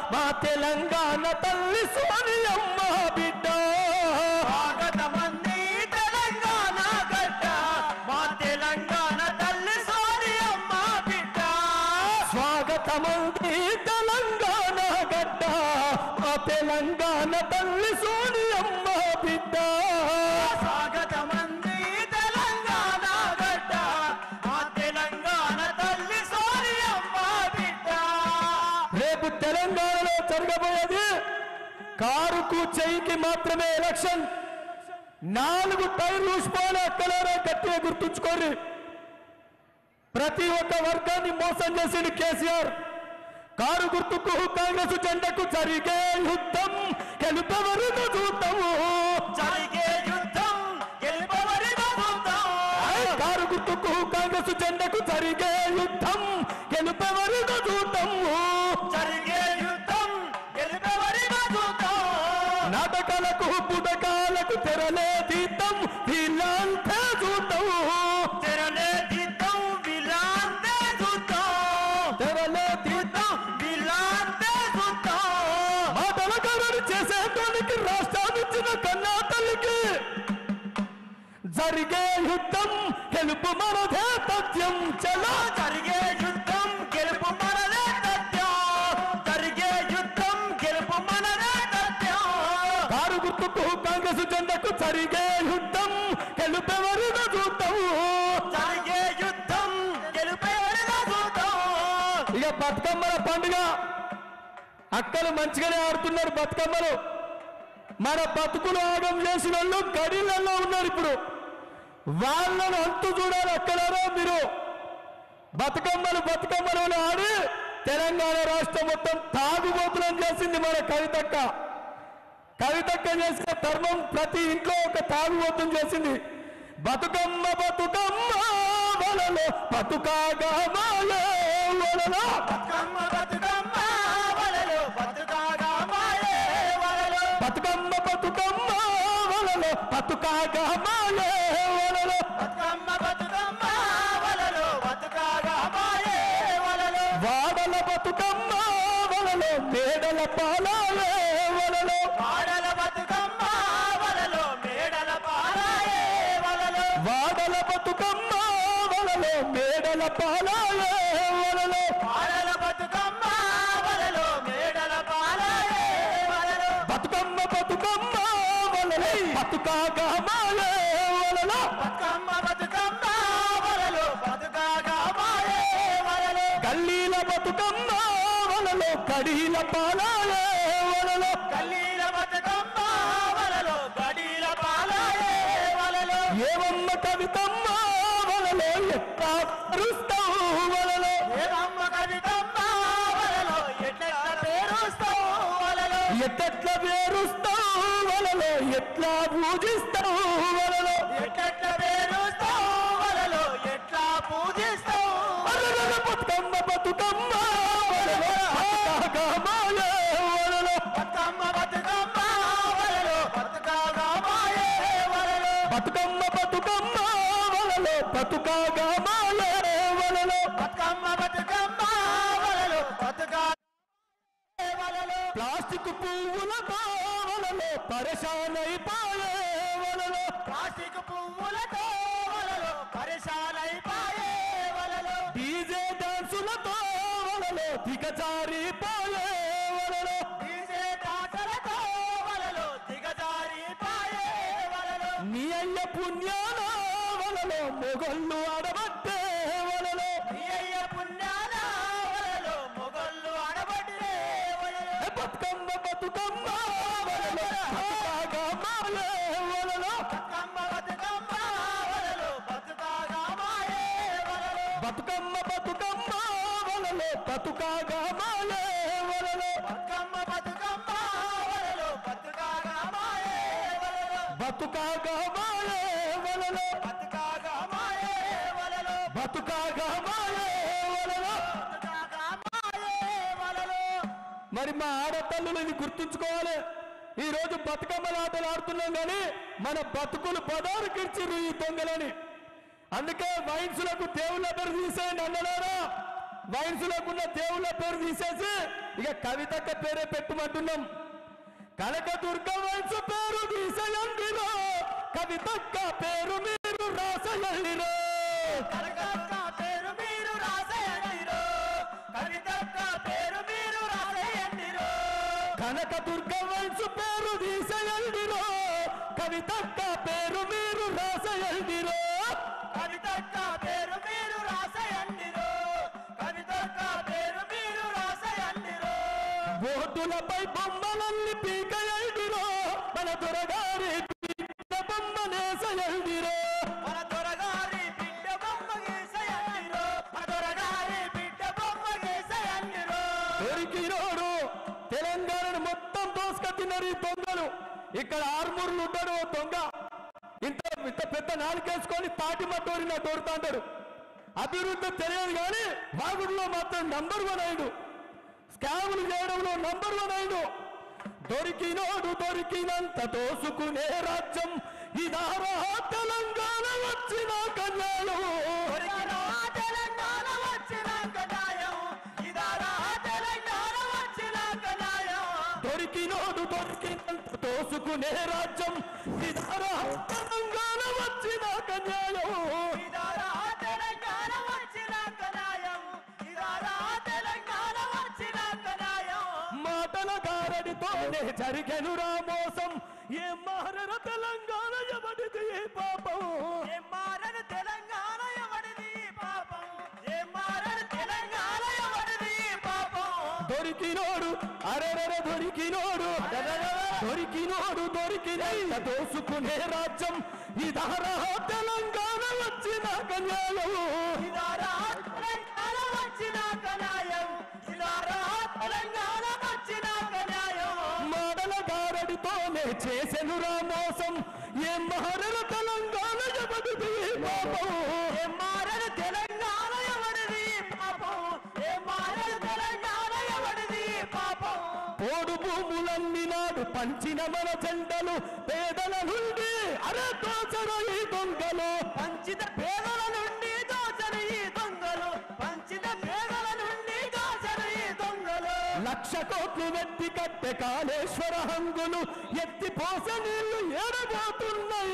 మా తెలంగాణ తల్లి సోనియమ్మ బిడ్డ స్వాగతమంది తెలంగాణ గడ్డ మా తెలంగాణ తల్లి సోనియమ్మ బిడ్డ స్వాగతమంది తెలంగాణ గడ్డ మా తెలంగాణ తల్లి సోనియమ్మ బిడ్డ స్వాగతమంది తెలంగాణ గడ్డ మా తెలంగాణ తల్లి సోనియమ్మ బిడ్డ రేపు తెలంగాణలో జరగబోయేది కారుకు చెయ్యికి మాత్రమే ఎలక్షన్ నాలుగు టైర్లు ఊసిపోయిన ఎక్కడారా గట్టిగా గుర్తుంచుకోండి ప్రతి ఒక్క వర్గాన్ని మోసం చేసిండు కేసీఆర్ కారు గుర్తుకు కాంగ్రెస్ జెండకు జరిగే యుద్ధం గెలుపవరును చూద్దాము జరిగే యుద్ధం గెలుపవరిగా చూద్దాం కారు గుర్తుకు కాంగ్రెస్ జెండకు జరిగే యుద్ధం గెలుపవరును చూద్దాము జరిగే యుద్ధం గెలుపవరిగా చూద్దాం నాటకాలకు పుటకాలకు తెరలే తీద్దాం వీళ్ళంతా చూద్దాం తెరలే దిద్దాం విలాంతే చూద్దాం తెరలే తీద్దాం విలాంతే చూద్దాం మాటల కరడు చేసేటానికి రాష్ట్రాన్నిచ్చిన కన్నా తల్లికి జరిగే యుద్ధం గెలుపు మనదే తథ్యం చలో జరిగే యుద్ధం గెలుపు మనదే సత్యం జరిగే యుద్ధం గెలుపు మనదే సత్యం కారు గుర్తుకు కాంగ్రెస్ జెండకు జరిగే యుద్ధం గెలుపెవరిన చూద్దాం జరిగే యుద్ధం గెలుపేవరిగా చూద్దాం ఇక బతుకమ్మల పండుగ అక్కలు మంచిగానే ఆడుతున్నారు బతుకమ్మలు మన బతుకులు ఆగం చేసిన వాళ్ళు గడిలలో ఉన్నారు ఇప్పుడు వాళ్ళను అంతు చూడాలి అక్కడారో మీరు బతుకమ్మలు బతుకమ్మలు ఆడి తెలంగాణ రాష్ట్రం మొత్తం తాగుబోతులను చేసింది మన కవితక్క కవితక్క చేసిన ధర్మం ప్రతి ఇంట్లో ఒక తాగుబోతుని చేసింది బతుకమ్మ బతుకమ్మ వలలో బతుకాగా మాయే వలలో బతుకమ్మ బతుకమ్మ వలలో బతుకాగా మాయే వలలో బతుకమ్మ బతుకమ్మ వలలో బతుకాగా మాయే వలలో బతుకమ్మ బతుకమ్మ వలలో బతుకాగా మాయే వలలో వాడల బతుకమ్మ వలలో మేడల పాలాలే వలలో పాడల బతుకమ్మ వలలో మేడల పారాయే వలలో వాడల బతుకమ్మ వలలో మేడల పాలాలే వలలో పాడల బతుకమ్మ వలలో మేడల పారాయే వలలో బతుకమ్మ బతుకమ్మ వలలో బతుకాగా మాయే వలలో బతుకమ్మ బతుకమ్మ వలలో బతుకాగా మాయే వలలో గల్లీల బతుకమ్మ వలలో కడీల పాలాలే వలలో కల్లీల బతుకమ్మ వలలో గడీల పాలాయే వలలో ఏమమ్మ కవితమ్మ వలలో ఎట్టా రుస్తావు వలలో ఏమమ్మ కవితమ్మ వలలో ఎట్ల పేరుస్తావు వలలో ఎట్టెట్ల వేరుస్తావు వలలో ఎట్లా పూజిస్తావు వలలో ఎట్ల పేరుస్తావు వలలో ఎట్లా పూజిస్తావు అలరల బతుకమ్మ బతుకమ్మ వలలో బతుకాగా మాయే వలలో బతుకమ్మ బతుకమ్మ వలలో బతుకాగా మాయే వలలో బతుకమ్మ బతుకమ్మ వలలో బతుకాగా మాయే వలలో బతుకమ్మ బతుకమ్మ వలలో బతుకా వలలో ప్లాస్టిక్ పువ్వుల వలలో పరేషానైపోయే వలలో ప్లాస్టిక్ పువ్వులతో వలలో పరిశాలైపాయే వలలో డీజే డాన్సులతో వలలో దిగజారిపోయే వలలో డీజే పాటలతో వలలో దిగజారిపాయే వలలో నీ అయ్య పుణ్యాల వలలో మొగళ్ళు ఆడబట్టే వలలో నీ అయ్య పుణ్యాల వలలో మొగళ్ళు అడబట్టే వలలో ఏ బతుకమ్మ బతుకమ్మ వలలో బతుకాగా మాయే వలలో బతుకమ్మ బతుకమ్మ వలలో బతుకాగా మాయే వలలో బతుకమ్మ బతుకమ్మ వలలో బతుకాగా మాయే వలలో బతుకమ్మ బతుకమ్మ వలలో బతుకాగా మాయే వలలో బతుకాగా మాయే వలలో బతుకాగా మాయే వలలో బతుకాగా మాయే వలలో బతుకాగా మాయే వలలో మరి మా ఆడతల్లులు ఇది గుర్తుంచుకోవాలి ఈ రోజు బతుకమ్మల ఆటలు ఆడుతున్నాం కానీ మన బతుకులు బదారు కిర్చిరు ఈ దొంగలని అందుకే వైన్స్లకు దేవుళ్ళ పేరు తీసేయండి అన్నలారా వైన్స్ లోకున్న దేవుళ్ళ పేరు తీసేసి ఇక కవితక్క పేరే పెట్టుమంటున్నాం కనకదుర్గ వైన్స్ పేరు తీసేయండిరో కవితక్క పేరు మీరు రాసయండిరో కనకక్క పేరు మీరు రాసేయండిరో కవితక్క పేరు మీరు రాసేయండిరో కనకదుర్గ వైన్స్ పేరు తీసేయండిరో కవితక్క పేరు మీరు రాసయండిరో కవితక్క పేరు మీరు రాసేయండిరో కవితక్క పేరు మీరు రాసేయండిరో బోర్డులపై బొమ్మలన్నీ పీకయండిరో మన దొరగారి బిడ్డ బొమ్మనేసయండిరో మన దొరగారి బిడ్డ బొమ్మ గీసేయండిరో మన దొరగారి బిడ్డ బొమ్మ గీసేయండిరో దొరికినోడు తెలంగాణను మొత్తం దోసుకొచ్చినారు ఈ దొంగలు ఇక్కడ ఆర్మూర్లు ఉంటాడు ఓ దొంగ ఇంత ఇంత పెద్ద నాలుకేసుకొని తాటి మట్టోరిన దొరుకుతాంటాడు అభివృద్ధి తెలియదు కానీ వాగుడులో మాత్రం నంబర్ వన్ అయ్యాడు స్కాములు చేయడంలో నంబర్ వన్ అయ్యాడు దొరికినోడు దొరికినంత దోసుకునే రాజ్యం ఇదారా తెలంగాణ వచ్చిన కన్యాలు దొరికినా తెలంగాణ వచ్చినాక న్యాయం ఇదారా తెలంగాణ వచ్చినాక న్యాయం దొరికినోడు దొరికినంత దోసుకునే రాజ్యం ఇదారా తెలంగాణ వచ్చిన కన్యాలు ఇదారా తెలంగాణ వచ్చినాక న్యాయం ఇదారా తెలంగాణ వచ్చినాక న్యాయం మాటల గారడితోనే జరిగెను రా మోసం ఏ మారర తెలంగాణ ఎవడిది ఈ పాపం ఏం మారను తెలంగాణ ఎవడిది ఈ పాపం ఏం మారను తెలంగాణ ఎవడిది ఈ పాపం దొరికినోడు అరెరెర దొరికినోడు దొరికినోడు దొరికినంత దోసుకునే రాజ్యం ఇదారా తెలంగాణ వచ్చిన కన్యాలు ఇదారా తెలంగాణ వచ్చినాక న్యాయం ఇదారా తెలంగాణ వచ్చినాక న్యాయం మాటల గారడితోనే చేసెను రా మోసం ఏ మారర తెలంగాణ ఎవడిది ఈ పాపం ఏం మారను తెలంగాణ ఎవడిది ఈ పాపం ఏం మారను తెలంగాణ ఎవడిది ఈ పాపం పోడు భూములన్నీ నాడు పంచిన మన జెండలు పేదల నుండి అరే దోచర ఈ దొంగలు పంచిత పేదల నుండి దోచని ఈ దొంగలు పంచిత పేదల నుండి దోచని ఈ దొంగలు లక్ష కోట్లు వెత్తి కట్టె కాళేశ్వర హంగులు ఎత్తి పోస నీళ్లు ఏడబోతున్నాయి